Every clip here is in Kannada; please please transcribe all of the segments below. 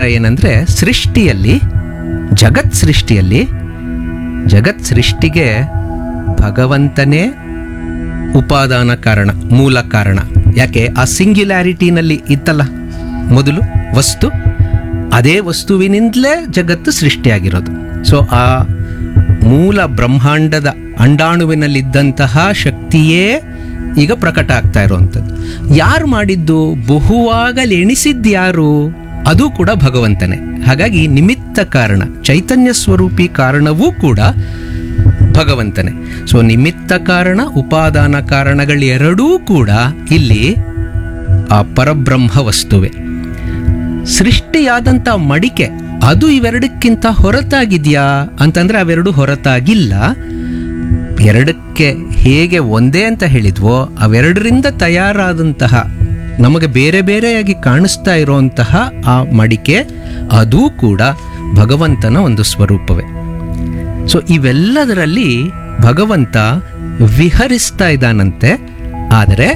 ಏನಂದ್ರೆ ಸೃಷ್ಟಿಯಲ್ಲಿ ಜಗತ್ ಸೃಷ್ಟಿಯಲ್ಲಿ ಜಗತ್ ಸೃಷ್ಟಿಗೆ ಭಗವಂತನೇ ಉಪಾದಾನ ಕಾರಣ ಮೂಲ ಕಾರಣ ಯಾಕೆ ಆ ಸಿಂಗ್ಯುಲಾರಿಟಿನಲ್ಲಿ ಇತ್ತಲ್ಲ ಮೊದಲು ವಸ್ತು ಅದೇ ವಸ್ತುವಿನಿಂದಲೇ ಜಗತ್ತು ಸೃಷ್ಟಿಯಾಗಿರೋದು ಸೊ ಆ ಮೂಲ ಬ್ರಹ್ಮಾಂಡದ ಅಂಡಾಣುವಿನಲ್ಲಿದ್ದಂತಹ ಶಕ್ತಿಯೇ ಈಗ ಪ್ರಕಟ ಆಗ್ತಾ ಇರುವಂಥದ್ದು ಯಾರು ಮಾಡಿದ್ದು ಬಹುವಾಗಲಿ ಎಣಿಸಿದ್ದು ಯಾರು ಅದು ಕೂಡ ಭಗವಂತನೇ ಹಾಗಾಗಿ ನಿಮಿತ್ತ ಕಾರಣ ಚೈತನ್ಯ ಸ್ವರೂಪಿ ಕಾರಣವೂ ಕೂಡ ಭಗವಂತನೇ ಸೊ ನಿಮಿತ್ತ ಕಾರಣ ಉಪಾದಾನ ಕಾರಣಗಳೆರಡೂ ಕೂಡ ಇಲ್ಲಿ ಆ ಪರಬ್ರಹ್ಮ ವಸ್ತುವೆ ಸೃಷ್ಟಿಯಾದಂಥ ಮಡಿಕೆ ಅದು ಇವೆರಡಕ್ಕಿಂತ ಹೊರತಾಗಿದೆಯಾ ಅಂತಂದ್ರೆ ಅವೆರಡು ಹೊರತಾಗಿಲ್ಲ ಎರಡಕ್ಕೆ ಹೇಗೆ ಒಂದೇ ಅಂತ ಹೇಳಿದ್ವೋ ಅವೆರಡರಿಂದ ತಯಾರಾದಂತಹ ನಮಗೆ ಬೇರೆ ಬೇರೆಯಾಗಿ ಕಾಣಿಸ್ತಾ ಇರುವಂತಹ ಆ ಮಡಿಕೆ ಅದೂ ಕೂಡ ಭಗವಂತನ ಒಂದು ಸ್ವರೂಪವೇ ಸೊ ಇವೆಲ್ಲದರಲ್ಲಿ ಭಗವಂತ ವಿಹರಿಸ್ತಾ ಇದ್ದಾನಂತೆ ಆದರೆ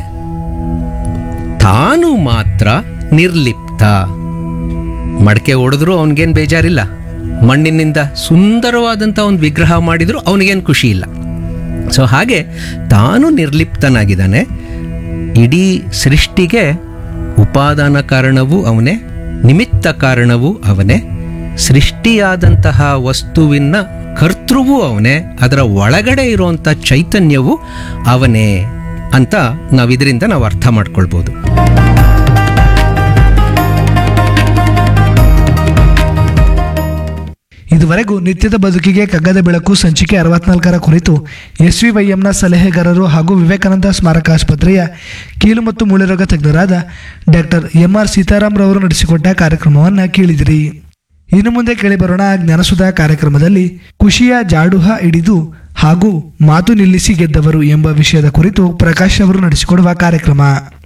ತಾನು ಮಾತ್ರ ನಿರ್ಲಿಪ್ತ ಮಡಕೆ ಹೊಡೆದ್ರು ಅವನಿಗೇನು ಬೇಜಾರಿಲ್ಲ ಮಣ್ಣಿನಿಂದ ಸುಂದರವಾದಂಥ ಒಂದು ವಿಗ್ರಹ ಮಾಡಿದ್ರು ಅವನಿಗೇನು ಖುಷಿ ಇಲ್ಲ ಸೊ ಹಾಗೆ ತಾನು ನಿರ್ಲಿಪ್ತನಾಗಿದ್ದಾನೆ ಇಡೀ ಸೃಷ್ಟಿಗೆ ಉಪಾದಾನ ಕಾರಣವೂ ಅವನೇ ನಿಮಿತ್ತ ಕಾರಣವೂ ಅವನೇ ಸೃಷ್ಟಿಯಾದಂತಹ ವಸ್ತುವಿನ ಕರ್ತೃವೂ ಅವನೇ ಅದರ ಒಳಗಡೆ ಇರುವಂಥ ಚೈತನ್ಯವೂ ಅವನೇ ಅಂತ ನಾವು ಇದರಿಂದ ನಾವು ಅರ್ಥ ಮಾಡ್ಕೊಳ್ಬೋದು ಇದುವರೆಗೂ ನಿತ್ಯದ ಬದುಕಿಗೆ ಕಗ್ಗದ ಬೆಳಕು ಸಂಚಿಕೆ ಅರವತ್ನಾಲ್ಕರ ಕುರಿತು ಎಸ್ ವಿ ವೈಎಂನ ಸಲಹೆಗಾರರು ಹಾಗೂ ವಿವೇಕಾನಂದ ಸ್ಮಾರಕ ಆಸ್ಪತ್ರೆಯ ಕೀಲು ಮತ್ತು ಮೂಳೆರೋಗ ತಜ್ಞರಾದ ಡಾಕ್ಟರ್ ಎಂ ಆರ್ ಸೀತಾರಾಮ್ ರವರು ನಡೆಸಿಕೊಟ್ಟ ಕಾರ್ಯಕ್ರಮವನ್ನು ಕೇಳಿದಿರಿ ಇನ್ನು ಮುಂದೆ ಕೇಳಿಬರೋಣ ಜ್ಞಾನಸುಧಾ ಕಾರ್ಯಕ್ರಮದಲ್ಲಿ ಖುಷಿಯ ಜಾಡುಹ ಹಿಡಿದು ಹಾಗೂ ಮಾತು ನಿಲ್ಲಿಸಿ ಗೆದ್ದವರು ಎಂಬ ವಿಷಯದ ಕುರಿತು ಪ್ರಕಾಶ್ ಅವರು ನಡೆಸಿಕೊಡುವ ಕಾರ್ಯಕ್ರಮ